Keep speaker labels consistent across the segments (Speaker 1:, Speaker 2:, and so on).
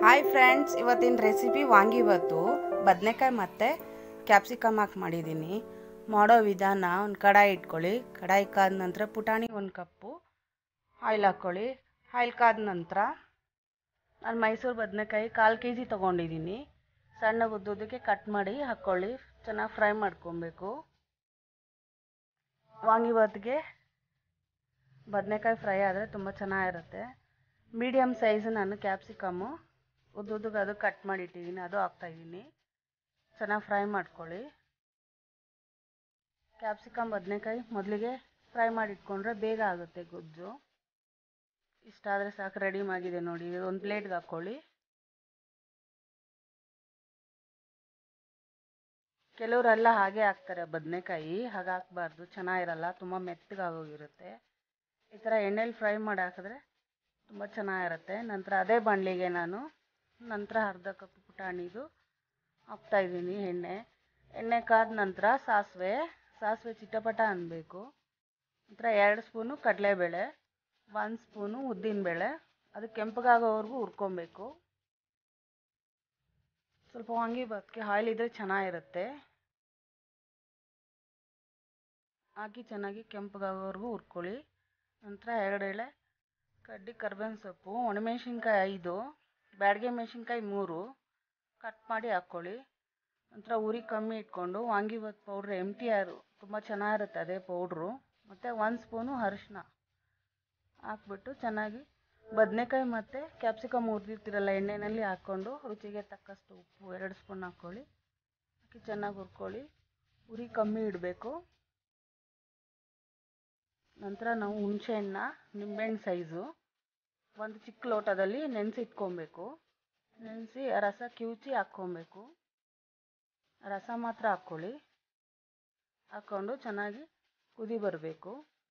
Speaker 1: hi friends ಇವತ್ತಿನ recipe vangi bath ಬದನೆಕಾಯಿ ಮತ್ತು ಕ್ಯಾಪ್ಸಿಕಮ್ ಹಾಕಿ ಮಾಡಿದ್ದೀನಿ ಮಾಡೋ ವಿಧಾನ ಒಂದು ಕಡಾಯಿ ಇಟ್ಕೊಳ್ಳಿ ಕಡಾಯಿ ಕಾದ ನಂತರ ಪುಟಾಣಿ ಒಂದು ಕಪ್ಪು ಆಯಿಲ್ ಹಾಕ್ಕೊಳ್ಳಿ ಆಯಿಲ್ ಕಾದ ನಂತರ ನಾನು ಮೈಸೂರು ಬದನೆಕಾಯಿ ಕಾಲು ಕೆ ಜಿ ತೊಗೊಂಡಿದ್ದೀನಿ ಸಣ್ಣ ಉದ್ದುದಕ್ಕೆ ಕಟ್ ಮಾಡಿ ಹಾಕ್ಕೊಳ್ಳಿ ಚೆನ್ನಾಗಿ ಫ್ರೈ ಮಾಡ್ಕೊಬೇಕು ವಾಂಗಿಬಾತ್ಗೆ ಬದನೆಕಾಯಿ ಫ್ರೈ ಆದರೆ ತುಂಬ ಚೆನ್ನಾಗಿರುತ್ತೆ ಮೀಡಿಯಮ್ ಸೈಜ್ ನಾನು ಕ್ಯಾಪ್ಸಿಕಮ್ಮು ಉದ್ದುದ್ದಕ್ಕೆ ಅದು ಕಟ್ ಮಾಡಿ ಇಟ್ಟಿದ್ದೀನಿ ಅದು ಹಾಕ್ತಾಯಿದ್ದೀನಿ ಚೆನ್ನಾಗಿ ಫ್ರೈ ಮಾಡ್ಕೊಳ್ಳಿ ಕ್ಯಾಪ್ಸಿಕಮ್ ಬದನೆಕಾಯಿ ಮೊದಲಿಗೆ ಫ್ರೈ ಮಾಡಿ ಇಟ್ಕೊಂಡ್ರೆ ಬೇಗ ಆಗುತ್ತೆ ಗೊಜ್ಜು ಇಷ್ಟ ಆದರೆ ಸಾಕು ರೆಡಿ ಆಗಿದೆ ನೋಡಿ ಒಂದು ಪ್ಲೇಟ್ಗೆ ಹಾಕ್ಕೊಳ್ಳಿ ಕೆಲವರೆಲ್ಲ ಹಾಗೆ ಹಾಕ್ತಾರೆ ಬದನೆಕಾಯಿ ಹಾಗೆ ಹಾಕ್ಬಾರ್ದು ಚೆನ್ನಾಗಿರಲ್ಲ ತುಂಬ ಮೆತ್ತಗಾಗೋಗಿರುತ್ತೆ ಈ ಥರ ಎಣ್ಣೆಲಿ ಫ್ರೈ ಮಾಡಿ ಹಾಕಿದ್ರೆ ತುಂಬ ಚೆನ್ನಾಗಿರುತ್ತೆ ನಂತರ ಅದೇ ಬಾಣಲಿಗೆ ನಾನು ನಂತರ ಅರ್ಧ ಕಪ್ ಪುಟಾಣಿದು ಹಾಕ್ತಾಯಿದ್ದೀನಿ ಎಣ್ಣೆ ಎಣ್ಣೆ ಕಾದ ನಂತರ ಸಾಸಿವೆ ಸಾಸಿವೆ ಚಿಟಪಟ ಅನ್ನಬೇಕು ನಂತರ ಎರಡು ಸ್ಪೂನು ಕಡಲೆಬೇಳೆ ಒಂದು ಸ್ಪೂನು ಉದ್ದಿನಬೇಳೆ ಅದು ಕೆಂಪಗಾಗೋವರೆಗೂ ಹುರ್ಕೊಬೇಕು ಸ್ವಲ್ಪ ವಾಂಗಿಬಾತ್ಗೆ ಆಯಿಲ್ ಇದ್ದರೆ ಚೆನ್ನಾಗಿರುತ್ತೆ ಹಾಕಿ ಚೆನ್ನಾಗಿ ಕೆಂಪಗಾಗೋವರೆಗೂ ಹುರ್ಕೊಳ್ಳಿ ನಂತರ ಎರಡು ಎಳೆ ಕಡ್ಡಿ ಕರ್ಬೇವಿನ ಸೊಪ್ಪು ಒಣಮೆಣ್ಸಿನ್ಕಾಯಿ ಐದು ಬ್ಯಾಡಗೆ ಮೆಣಸಿನ್ಕಾಯಿ ಮೂರು ಕಟ್ ಮಾಡಿ ಹಾಕ್ಕೊಳ್ಳಿ ನಂತರ ಉರಿ ಕಮ್ಮಿ ಇಟ್ಕೊಂಡು ವಾಂಗಿಬಾತ್ ಪೌಡ್ರ್ ಎಮ್ ಟಿ ಆರು ತುಂಬ ಚೆನ್ನಾಗಿರುತ್ತೆ ಅದೇ ಪೌಡ್ರು ಮತ್ತು ಒಂದು ಸ್ಪೂನು ಅರಿಶಿನ ಹಾಕ್ಬಿಟ್ಟು ಚೆನ್ನಾಗಿ ಬದನೆಕಾಯಿ ಮತ್ತು ಕ್ಯಾಪ್ಸಿಕಮ್ ಹುರಿದಿರ್ತೀರಲ್ಲ ಎಣ್ಣೆಯಲ್ಲಿ ಹಾಕ್ಕೊಂಡು ರುಚಿಗೆ ತಕ್ಕಷ್ಟು ಉಪ್ಪು ಎರಡು ಸ್ಪೂನ್ ಹಾಕ್ಕೊಳ್ಳಿ ಹಾಕಿ ಚೆನ್ನಾಗಿ ಹುರ್ಕೊಳ್ಳಿ ಉರಿ ಕಮ್ಮಿ ಇಡಬೇಕು ನಂತರ ನಾವು ಹುಣಸೆಹಣ್ಣ ನಿಂಬೆಹಣ್ಣು ಸೈಜು ಒಂದು ಚಿಕ್ಕ ಲೋಟದಲ್ಲಿ ನೆನೆಸಿಟ್ಕೊಬೇಕು ನೆನೆಸಿ ರಸ ಕಿವುಚಿ ಹಾಕ್ಕೊಬೇಕು ರಸ ಮಾತ್ರ ಹಾಕ್ಕೊಳ್ಳಿ ಹಾಕ್ಕೊಂಡು ಚೆನ್ನಾಗಿ ಕುದಿ ಬರಬೇಕು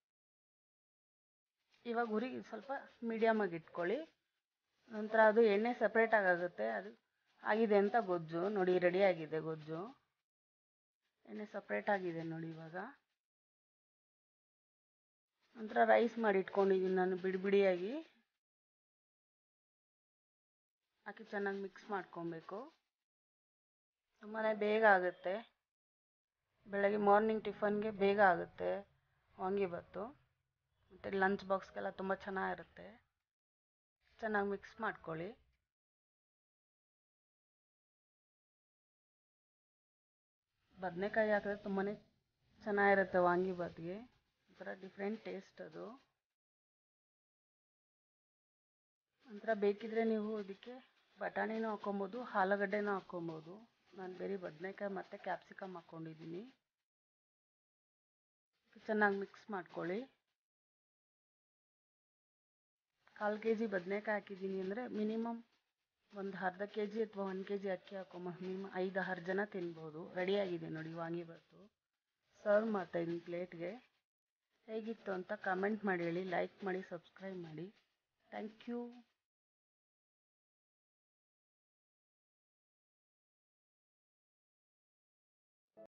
Speaker 1: ಇವಾಗ ಉರಿ ಸ್ವಲ್ಪ ಮೀಡಿಯಮಾಗಿ ಇಟ್ಕೊಳ್ಳಿ ನಂತರ ಅದು ಎಣ್ಣೆ ಸಪ್ರೇಟಾಗಿ ಆಗುತ್ತೆ ಅದು ಆಗಿದೆ ಅಂತ ಗೊಜ್ಜು ನೋಡಿ ರೆಡಿ ಆಗಿದೆ ಗೊಜ್ಜು ಎಣ್ಣೆ ಸಪ್ರೇಟ್ ಆಗಿದೆ ನೋಡಿ ಇವಾಗ ನಂತರ ರೈಸ್ ಮಾಡಿ ಇಟ್ಕೊಂಡಿದ್ದೀನಿ ನಾನು ಬಿಡಿ ಬಿಡಿಯಾಗಿ ಹಾಕಿ ಚೆನ್ನಾಗಿ ಮಿಕ್ಸ್ ಮಾಡ್ಕೊಬೇಕು ತುಂಬಾ ಬೇಗ ಆಗುತ್ತೆ ಬೆಳಗ್ಗೆ ಮಾರ್ನಿಂಗ್ ಟಿಫನ್ಗೆ ಬೇಗ ಆಗುತ್ತೆ ವಾಂಗಿಬಾತು ಮತ್ತು ಲಂಚ್ ಬಾಕ್ಸ್ಗೆಲ್ಲ ತುಂಬ ಚೆನ್ನಾಗಿರುತ್ತೆ ಚೆನ್ನಾಗಿ ಮಿಕ್ಸ್ ಮಾಡ್ಕೊಳ್ಳಿ ಬದನೆಕಾಯಿ ಹಾಕಿದ್ರೆ ತುಂಬಾ ಚೆನ್ನಾಗಿರುತ್ತೆ ವಾಂಗಿಬಾತ್ಗೆ ಒಂಥರ ಡಿಫ್ರೆಂಟ್ ಟೇಸ್ಟ್ ಅದು ನಂತರ ಬೇಕಿದ್ರೆ ನೀವು ಇದಕ್ಕೆ ಬಟಾಣಿನೂ ಹಾಕ್ಕೊಬೋದು ಆಲೂಗಡ್ಡೆನೂ ಹಾಕ್ಕೊಬೋದು ನಾನು ಬರೀ ಬದನೆಕಾಯಿ ಮತ್ತು ಕ್ಯಾಪ್ಸಿಕಮ್ ಹಾಕ್ಕೊಂಡಿದ್ದೀನಿ ಚೆನ್ನಾಗಿ ಮಿಕ್ಸ್ ಮಾಡ್ಕೊಳ್ಳಿ ಕಾಲು ಕೆ ಜಿ ಬದನೆಕಾಯಿ ಹಾಕಿದ್ದೀನಿ ಅಂದರೆ ಮಿನಿಮಮ್ ಒಂದು ಅರ್ಧ ಕೆ ಜಿ ಅಥವಾ ಒಂದು ಕೆ ಜಿ ಅಕ್ಕಿ ಹಾಕೊಂಬ ಮಿನಿಮಮ್ ಐದು ಆರು ಜನ ತಿನ್ಬೋದು ರೆಡಿಯಾಗಿದೆ ನೋಡಿ ವಾಂಗಿಬಾತು ಸರ್ವ್ ಮಾಡ್ತಾಯಿದ್ದೀನಿ ಪ್ಲೇಟ್ಗೆ ಹೇಗಿತ್ತು ಅಂತ ಕಮೆಂಟ್ ಮಾಡಿ ಹೇಳಿ ಲೈಕ್ ಮಾಡಿ ಸಬ್ಸ್ಕ್ರೈಬ್ ಮಾಡಿ ಥ್ಯಾಂಕ್ ಯು